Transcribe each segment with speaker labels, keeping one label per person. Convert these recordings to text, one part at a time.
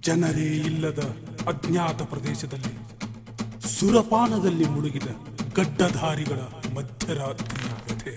Speaker 1: ಜನರೇ ಇಲ್ಲದ ಅಜ್ಞಾತ ಪ್ರದೇಶದಲ್ಲಿ ಸುರಪಾನದಲ್ಲಿ ಮುಳುಗಿದ ಗಡ್ಡಧಾರಿಗಳ ಮಧ್ಯರಾತ್ರಿಯ ವ್ಯಥೆ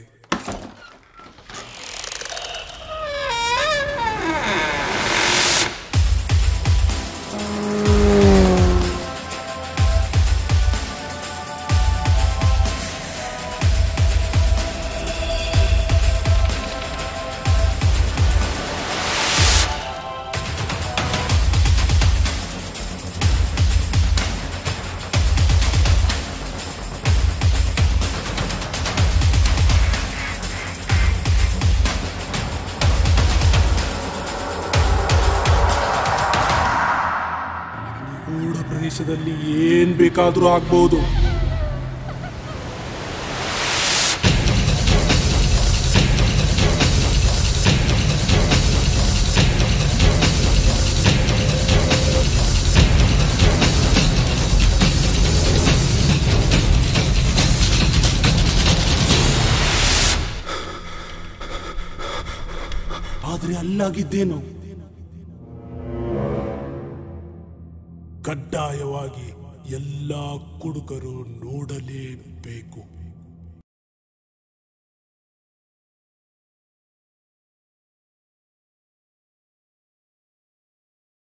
Speaker 1: ನಿಗೂಢ ಪ್ರದೇಶದಲ್ಲಿ ಏನ್ ಬೇಕಾದ್ರೂ ಆಗ್ಬಹುದು ಆದ್ರೆ ಅಲ್ಲಾಗಿದ್ದೇನು ಕಡ್ಡಾಯವಾಗಿ ಎಲ್ಲ ಕುಡುಕರು ನೋಡಲೇಬೇಕು